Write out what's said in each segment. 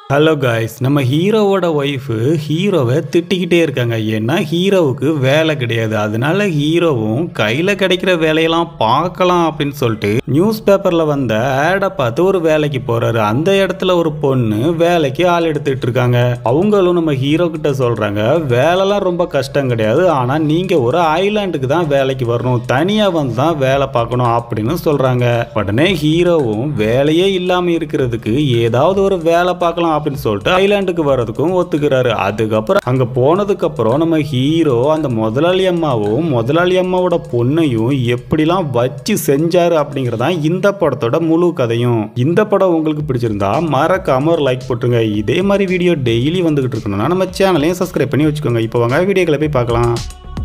hello guys நம்ம ஹீரோவோட wife ஹீரோவை திட்டிக்கிட்டே இருக்காங்க ஏன்னா ஹீரோவுக்கு வேலை கிடையாது அதனால ஹீரோவும் கையில் கிடைக்கிற வேலையெல்லாம் பார்க்கலாம் அப்படின்னு சொல்லிட்டு நியூஸ் பேப்பரில் வந்த ஆடை பார்த்து ஒரு வேலைக்கு போகிறாரு அந்த இடத்துல ஒரு பொண்ணு வேலைக்கு ஆள் எடுத்துட்டு இருக்காங்க அவங்களும் நம்ம ஹீரோ கிட்ட சொல்கிறாங்க வேலைலாம் ரொம்ப கஷ்டம் கிடையாது ஆனால் நீங்கள் ஒரு ஐலாண்டுக்கு தான் வேலைக்கு வரணும் தனியாக வந்து தான் வேலை பார்க்கணும் அப்படின்னு சொல்கிறாங்க உடனே ஹீரோவும் வேலையே இல்லாமல் இருக்கிறதுக்கு ஏதாவது ஒரு வேலை பார்க்கலாம் அப்படின்னு சொல்லிட்டு ஐலாண்டுக்கு வர்றதுக்கும் ஒத்துக்கிறாரு அதுக்கப்புறம் அங்க போனதுக்கு அப்புறம் நம்ம ஹீரோ அந்த முதலாளி அம்மாவும் முதலாளி அம்மாவோட பொண்ணையும் எப்படிலாம் வச்சு செஞ்சாரு அப்படிங்கறதான் இந்த படத்தோட முழு கதையும் இந்த படம் உங்களுக்கு பிடிச்சிருந்தா மறக்காம ஒரு லைக் போட்டுருங்க இதே மாதிரி வீடியோ டெய்லி வந்துகிட்டு இருக்கணும்னா நம்ம சேனலையும் சப்ஸ்கிரைப் பண்ணி வச்சுக்கோங்க இப்போ வாங்க வீடியோக்களை போய் பார்க்கலாம்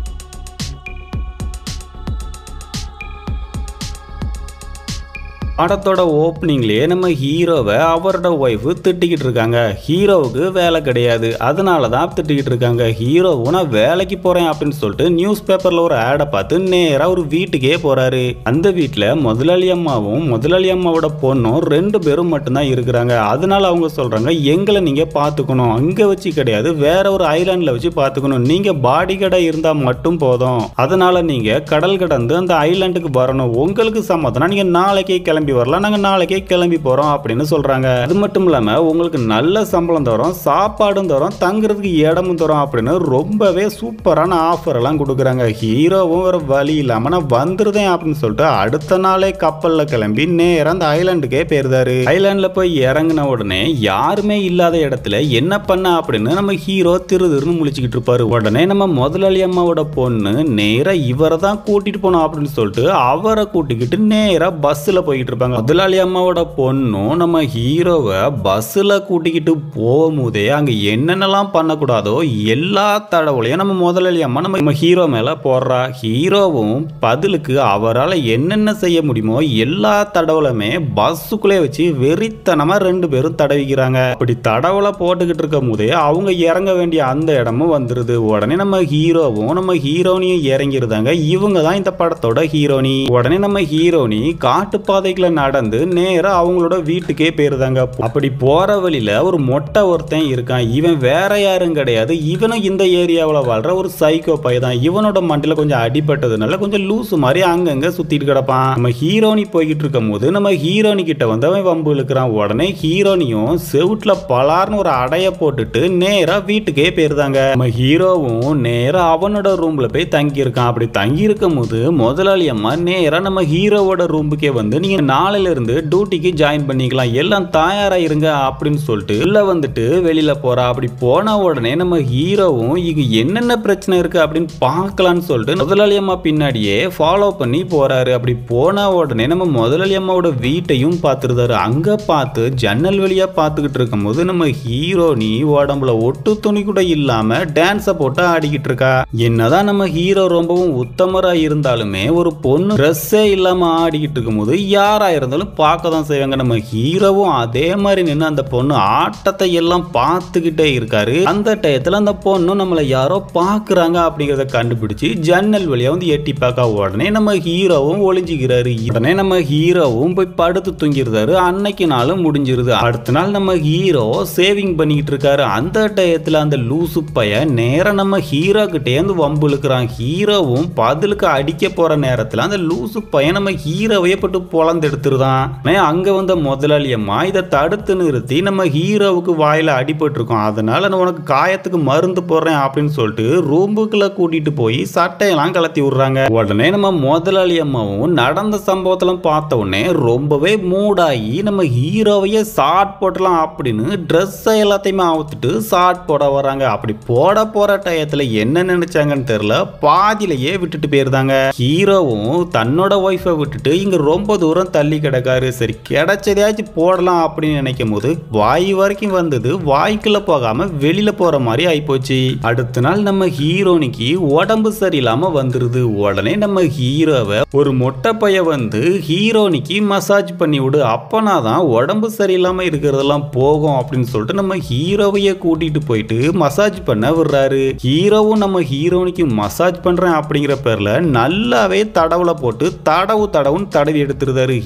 படத்தோட ஓப்பனிங்லேயே நம்ம ஹீரோவை அவரோட ஒய்ஃபு திட்டிக்கிட்டு இருக்காங்க ஹீரோவுக்கு வேலை கிடையாது அதனால தான் திட்டிக்கிட்டு இருக்காங்க ஹீரோவும் நான் வேலைக்கு போகிறேன் அப்படின்னு சொல்லிட்டு நியூஸ் பேப்பரில் ஒரு ஆடை பார்த்து நேராக ஒரு வீட்டுக்கே போகிறாரு அந்த வீட்டில் முதலாளி அம்மாவும் முதலாளி அம்மாவோட பொண்ணும் ரெண்டு பேரும் மட்டும்தான் இருக்கிறாங்க அதனால அவங்க சொல்கிறாங்க எங்களை நீங்கள் பார்த்துக்கணும் அங்கே வச்சு கிடையாது வேற ஒரு ஐலாண்டில் வச்சு பார்த்துக்கணும் நீங்கள் பாடி கடை இருந்தால் மட்டும் போதும் அதனால நீங்கள் கடல் கடந்து அந்த ஐலாண்டுக்கு வரணும் உங்களுக்கு சம்மதம்னா நீங்கள் நாளைக்கே கிளம்பி வரலாம் நாங்கள் நாளைக்கே கிளம்பி போகிறோம் அப்படின்னு சொல்கிறாங்க அது மட்டும் இல்லாமல் உங்களுக்கு நல்ல சம்பளம் தரோம் சாப்பாடும் தரோம் தங்குறதுக்கு இடமும் தரோம் அப்படின்னு ரொம்பவே சூப்பரான ஆஃபர் எல்லாம் கொடுக்குறாங்க ஹீரோவும் வேற வழி இல்லாமல் நான் வந்துருதேன் அப்படின்னு சொல்லிட்டு அடுத்த நாளே கப்பலில் கிளம்பி நேராக அந்த ஐலாண்டுக்கே போயிருந்தாரு ஐலாண்டில் போய் இறங்கின உடனே யாருமே இல்லாத இடத்துல என்ன பண்ண அப்படின்னு நம்ம ஹீரோ திரு திருன்னு முழிச்சுக்கிட்டு இருப்பாரு உடனே நம்ம முதலாளி அம்மாவோட பொண்ணு நேரா இவரை தான் கூட்டிட்டு போனோம் அப்படின்னு சொல்லிட்டு அவரை கூட்டிக்கிட்டு நேரா பஸ்ஸில் போய்கிட்டு இருப்பாங்க முதலாளி அம்மாவோட பொண்ணும் நம்ம ஹீரோவை பஸ்ஸில் கூட்டிக்கிட்டு போகும்போதே அங்கே என்னென்னலாம் பண்ணக்கூடாதோ எல்லா தடவுலையும் நம்ம முதலாளி அம்மா நம்ம நம்ம ஹீரோ மேலே போடுறா ஹீரோவும் பதிலுக்கு அவரால் என்னென்ன செய்ய முடியுமோ எல்லா தடவுலுமே பஸ்ஸுக்குள்ளே வச்சு வெறித்தனமாக ரெண்டு பேரும் தடவிக்கிறாங்க அப்படி தடவலை போட்டுக்கிட்டு இருக்கும் போதே அவங்க இறங்க வேண்டிய அந்த இடமும் வந்துருது உடனே நம்ம ஹீரோவும் நம்ம ஹீரோனியும் இறங்கிருந்தாங்க இவங்க தான் இந்த படத்தோட ஹீரோனி உடனே நம்ம ஹீரோனி காட்டுப்பாதைகளை நடந்து நேரா அவங்களோட வீட்டுக்கே போயிருந்தாங்க அப்படி போற வழியில ஒரு மொட்டை ஒருத்தன் இருக்கான் இவன் வேற யாரும் கிடையாது இவனும் இந்த ஏரியாவில் வாழ்ற ஒரு சைக்கோ பை தான் இவனோட மண்டில கொஞ்சம் அடிபட்டதுனால கொஞ்சம் லூசு மாதிரி அங்கங்க சுத்திட்டு கிடப்பான் நம்ம ஹீரோனி போய்கிட்டு இருக்கும் போது நம்ம ஹீரோனி கிட்ட வந்து அவன் வம்பு இழுக்கிறான் உடனே ஹீரோனியும் செவுட்ல பலார்னு ஒரு அடைய போட்டுட்டு நேரா வீட்டுக்கே போயிருந்தாங்க நம்ம ஹீரோவும் நேரா அவனோட ரூம்ல போய் தங்கி இருக்கான் அப்படி தங்கி இருக்கும் போது முதலாளி அம்மா நேரா நம்ம ஹீரோவோட ரூமுக்கே வந்து நீங்க நாளையில இருந்து டியூட்டிக்கு ஜாயின் பண்ணிக்கலாம் எல்லாம் தயாரா இருங்க அப்படின்னு சொல்லிட்டு உள்ள வந்துட்டு வெளியில போறா அப்படி போன உடனே நம்ம ஹீரோவும் இங்க என்னென்ன பிரச்சனை இருக்கு அப்படின்னு பார்க்கலாம்னு சொல்லிட்டு முதலாளி அம்மா பின்னாடியே ஃபாலோ பண்ணி போறாரு அப்படி போன உடனே நம்ம முதலாளி அம்மாவோட வீட்டையும் பார்த்துருந்தாரு அங்க பார்த்து ஜன்னல் வழியா பார்த்துக்கிட்டு இருக்கும்போது நம்ம ஹீரோ நீ உடம்புல ஒட்டு துணி கூட இல்லாம டான்ஸை போட்டு ஆடிக்கிட்டு இருக்கா என்னதான் நம்ம ஹீரோ ரொம்பவும் உத்தமரா இருந்தாலுமே ஒரு பொண்ணு ட்ரெஸ்ஸே இல்லாம ஆடிக்கிட்டு இருக்கும்போது யாரா இருந்தாலும் பார்க்க தான் செய்வாங்க நம்ம ஹீரோவும் அதே மாதிரி நின்று அந்த பொண்ணு ஆட்டத்தை எல்லாம் பார்த்துக்கிட்டே இருக்காரு அந்த டயத்துல அந்த பொண்ணு நம்மளை யாரோ பார்க்குறாங்க அப்படிங்கிறத கண்டுபிடிச்சு ஜன்னல் வழியா வந்து எட்டி பார்க்க உடனே நம்ம ஹீரோவும் ஒளிஞ்சுக்கிறாரு உடனே நம்ம ஹீரோவும் போய் படுத்து தூங்கிருந்தாரு அன்னைக்கு நாளும் முடிஞ்சிருது அடுத்த நாள் நம்ம ஹீரோ சேவிங் பண்ணிக்கிட்டு இருக்காரு அந்த டயத்துல அந்த லூசு பைய நேரா நம்ம ஹீரோ கிட்டே வந்து வம்பு இழுக்கிறான் ஹீரோவும் பதிலுக்கு அடிக்க போற நேரத்துல அந்த லூசு பையன் நம்ம ஹீரோவையே போட்டு பொழந்து எடுத்துருதான் ஆனா அங்க வந்த முதலாளி அம்மா இதை தடுத்து நிறுத்தி நம்ம ஹீரோவுக்கு வாயில அடிபட்டிருக்கோம் அதனால நான் உனக்கு காயத்துக்கு மருந்து போடுறேன் அப்படின்னு சொல்லிட்டு ரூமுக்குள்ள கூட்டிட்டு போய் சட்டையெல்லாம் கலத்தி விடுறாங்க உடனே நம்ம முதலாளி அம்மாவும் நடந்த சம்பவத்தெல்லாம் பார்த்த உடனே ரொம்பவே மூடாகி நம்ம ஹீரோவையே ஷார்ட் போடலாம் அப்படின்னு ட்ரெஸ்ஸை எல்லாத்தையுமே அவுத்துட்டு ஷார்ட் போட வராங்க அப்படி போட போற டயத்துல என்ன நினைச்சாங்கன்னு தெரியல பாதியிலேயே விட்டுட்டு போயிருந்தாங்க ஹீரோவும் தன்னோட ஒய்ஃபை விட்டுட்டு இங்க ரொம்ப தூரம் தள்ளி கிடக்காரு சரி கிடைச்சதையாச்சும் போடலாம் அப்படின்னு நினைக்கும் போது வாய் வரைக்கும் வந்தது வாய்க்குள்ள போகாம வெளியில போற மாதிரி ஆயிப்போச்சு அடுத்த நாள் நம்ம ஹீரோனிக்கு உடம்பு சரியில்லாம வந்துருது உடனே நம்ம ஹீரோவை ஒரு மொட்டை பைய வந்து ஹீரோனிக்கு மசாஜ் பண்ணி விடு அப்பனா தான் உடம்பு சரியில்லாம இருக்கிறதெல்லாம் போகும் அப்படின்னு சொல்லிட்டு நம்ம ஹீரோவையே கூட்டிட்டு போயிட்டு மசாஜ் பண்ண விடுறாரு ஹீரோவும் நம்ம ஹீரோனிக்கு மசாஜ் பண்றேன் அப்படிங்கிற பேர்ல நல்லாவே தடவுல போட்டு தடவு தடவுன்னு தடவி எடுத்துருந்தாரு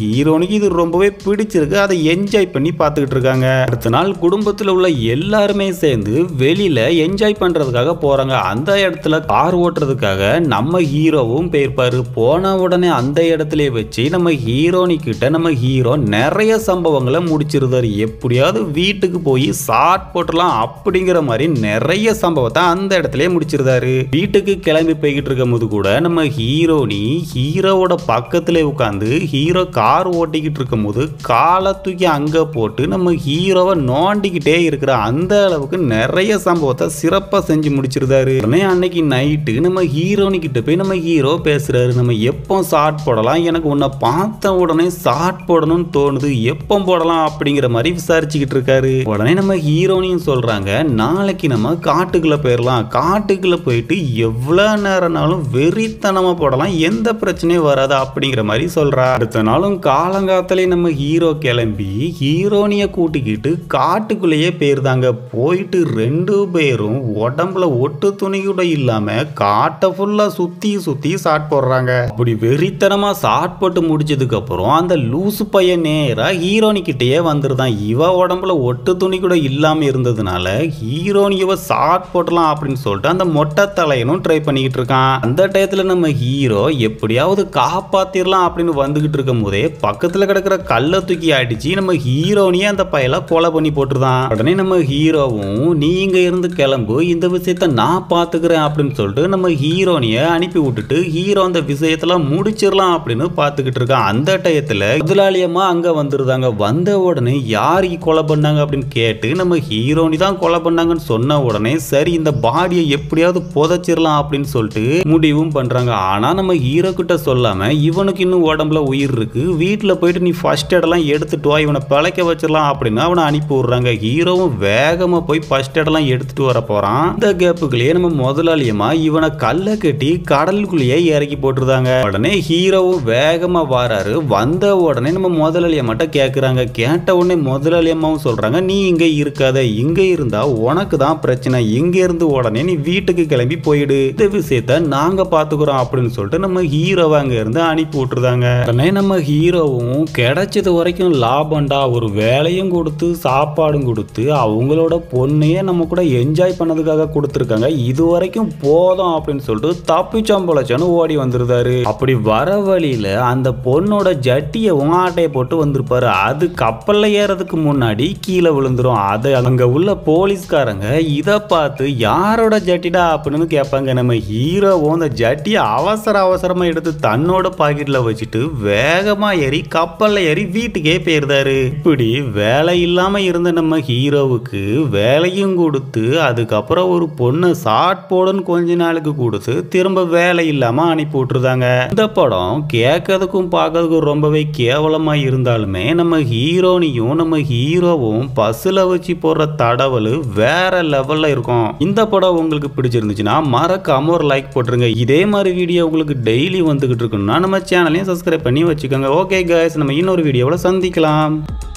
ஹீரோனுக்கு இது ரொம்பவே பிடிச்சிருக்கு அதை என்ஜாய் பண்ணி பார்த்துக்கிட்டு இருக்காங்க அடுத்த நாள் குடும்பத்தில் உள்ள எல்லாருமே சேர்ந்து வெளியில என்ஜாய் பண்றதுக்காக போறாங்க அந்த இடத்துல கார் ஓட்டுறதுக்காக நம்ம ஹீரோவும் போயிருப்பாரு போன உடனே அந்த இடத்துல வச்சு நம்ம ஹீரோனி கிட்ட நம்ம ஹீரோ நிறைய சம்பவங்களை முடிச்சிருந்தாரு எப்படியாவது வீட்டுக்கு போய் ஷார்ட் போட்டுலாம் அப்படிங்கிற மாதிரி நிறைய சம்பவத்தை அந்த இடத்துல முடிச்சிருந்தாரு வீட்டுக்கு கிளம்பி போய்கிட்டு இருக்கும் போது கூட நம்ம ஹீரோனி ஹீரோவோட பக்கத்துல உட்காந்து ஹீரோ கார் ஓட்டிக்கிட்டு இருக்கும் போது காலை தூக்கி அங்க போட்டு நம்ம ஹீரோவை நோண்டிக்கிட்டே இருக்கிற அந்த அளவுக்கு நிறைய சம்பவத்தை சிறப்பா செஞ்சு முடிச்சிருந்தாரு உடனே அன்னைக்கு நைட்டு நம்ம ஹீரோனி கிட்ட போய் நம்ம ஹீரோ பேசுறாரு நம்ம எப்போ ஷார்ட் போடலாம் எனக்கு உன்னை பார்த்த உடனே ஷார்ட் போடணும்னு தோணுது எப்போ போடலாம் அப்படிங்கிற மாதிரி விசாரிச்சுக்கிட்டு இருக்காரு உடனே நம்ம ஹீரோனியும் சொல்றாங்க நாளைக்கு நம்ம காட்டுக்குள்ள போயிடலாம் காட்டுக்குள்ள போயிட்டு எவ்வளோ நேரம்னாலும் வெறித்தனமா போடலாம் எந்த பிரச்சனையும் வராது அப்படிங்கிற மாதிரி சொல்றா அடுத்த நாளும் காலங்காத்தாலே நம்ம ஹீரோ கிளம்பி ஹீரோனிய கூட்டிக்கிட்டு காட்டுக்குள்ளேயே போயிருந்தாங்க போயிட்டு ரெண்டு பேரும் உடம்புல ஒட்டு துணி கூட இல்லாம காட்டை ஃபுல்லா சுத்தி சுத்தி ஷாட் போடுறாங்க அப்படி வெறித்தனமா ஷாட் போட்டு முடிச்சதுக்கு அப்புறம் அந்த லூசு பையன் நேரா ஹீரோனி கிட்டேயே வந்துருதான் இவ உடம்புல ஒட்டு துணி கூட இல்லாம இருந்ததுனால ஹீரோனி இவ ஷாட் போட்டலாம் அப்படின்னு சொல்லிட்டு அந்த மொட்டை தலையனும் ட்ரை பண்ணிக்கிட்டு இருக்கான் அந்த டயத்துல நம்ம ஹீரோ எப்படியாவது காப்பாத்திரலாம் அப்படின்னு வந்துகிட்டு இருக்கும் போதே பக்கத்துல கிடக்கிற கல்லை தூக்கி அடிச்சு நம்ம ஹீரோனியே அந்த பயலை கொலை பண்ணி போட்டுருதான் உடனே நம்ம ஹீரோவும் நீ இங்க இருந்து கிளம்பு இந்த விஷயத்த நான் பாத்துக்கிறேன் அப்படின்னு சொல்லிட்டு நம்ம ஹீரோனிய அனுப்பி விட்டுட்டு ஹீரோ அந்த விஷயத்தெல்லாம் முடிச்சிடலாம் அப்படின்னு பார்த்துக்கிட்டு இருக்கான் அந்த டயத்துல முதலாளியம்மா அங்க வந்துருந்தாங்க வந்த உடனே யாருக்கு கொலை பண்ணாங்க அப்படின்னு கேட்டு நம்ம ஹீரோனி தான் கொலை பண்ணாங்கன்னு சொன்ன உடனே சரி இந்த பாடியை எப்படியாவது புதைச்சிடலாம் அப்படின்னு சொல்லிட்டு முடிவும் பண்றாங்க ஆனா நம்ம ஹீரோ கிட்ட சொல்லாம இவனுக்கு இன்னும் உடம்புல உயிர் இருக்கு வீட்டுல போயிட்டு நீ ஃபர்ஸ்ட் எடெல்லாம் எடுத்துட்டு வா இவனை பிழைக்க வச்சிடலாம் அப்படின்னு அவனை அனுப்பி விடுறாங்க ஹீரோவும் வேகமா போய் ஃபர்ஸ்ட் எடெல்லாம் எடுத்துட்டு வர போறான் இந்த கேப்புக்குள்ளேயே நம்ம முதலாளியமா இவனை கல்லை கட்டி கடலுக்குள்ளேயே இறக்கி போட்டுருந்தாங்க உடனே ஹீரோவும் வேகமா வாராரு வந்த உடனே நம்ம முதலாளிய மட்டும் கேட்குறாங்க கேட்ட உடனே முதலாளி அம்மாவும் சொல்றாங்க நீ இங்க இருக்காத இங்க இருந்தா உனக்கு தான் பிரச்சனை இங்க இருந்து உடனே நீ வீட்டுக்கு கிளம்பி போயிடு இந்த விஷயத்த நாங்க பாத்துக்கிறோம் அப்படின்னு சொல்லிட்டு நம்ம ஹீரோவை அங்க இருந்து அனுப்பி விட்டுருந்தாங்க உடனே நம்ம ஹீரோவும் கிடைச்சது வரைக்கும் லாபம்டா ஒரு வேலையும் கொடுத்து சாப்பாடும் கொடுத்து அவங்களோட பொண்ணையே நம்ம கூட என்ஜாய் பண்ணதுக்காக கொடுத்துருக்காங்க இது வரைக்கும் போதும் அப்படின்னு சொல்லிட்டு தப்பிச்சோம் பொழைச்சோன்னு ஓடி வந்திருந்தாரு அப்படி வர வழியில அந்த பொண்ணோட ஜட்டியவும் ஆட்டையை போட்டு வந்திருப்பாரு அது கப்பல்ல ஏறதுக்கு முன்னாடி கீழே விழுந்துரும் அது அங்க உள்ள போலீஸ்காரங்க இதை பார்த்து யாரோட ஜட்டிடா அப்படின்னு கேட்பாங்க நம்ம ஹீரோவும் அந்த ஜட்டியை அவசர அவசரமா எடுத்து தன்னோட பாக்கெட்ல வச்சுட்டு வேகமா ஏறி கப்பல்ல ஏறி வீட்டுக்கே போயிருந்தாரு இப்படி வேலை இல்லாம இருந்த நம்ம ஹீரோவுக்கு வேலையும் கொடுத்து அதுக்கப்புறம் ஒரு பொண்ணு ஷார்ட் போடுன்னு கொஞ்ச நாளுக்கு கொடுத்து திரும்ப வேலை இல்லாம அனுப்பி விட்டுருந்தாங்க இந்த படம் கேட்கறதுக்கும் பார்க்கறதுக்கும் ரொம்பவே கேவலமா இருந்தாலுமே நம்ம ஹீரோனியும் நம்ம ஹீரோவும் பஸ்ஸில் வச்சு போடுற தடவல் வேற லெவல்ல இருக்கும் இந்த படம் உங்களுக்கு பிடிச்சிருந்துச்சுன்னா மறக்காம ஒரு லைக் போட்டுருங்க இதே மாதிரி வீடியோ உங்களுக்கு டெய்லி வந்துகிட்டு இருக்குன்னா நம்ம சேனலையும் சப்ஸ்கிரைப் பண்ணி வச்சுக்கோங்க ஓகே guys நம்ம இன்னொரு வீடியோவில் சந்திக்கலாம்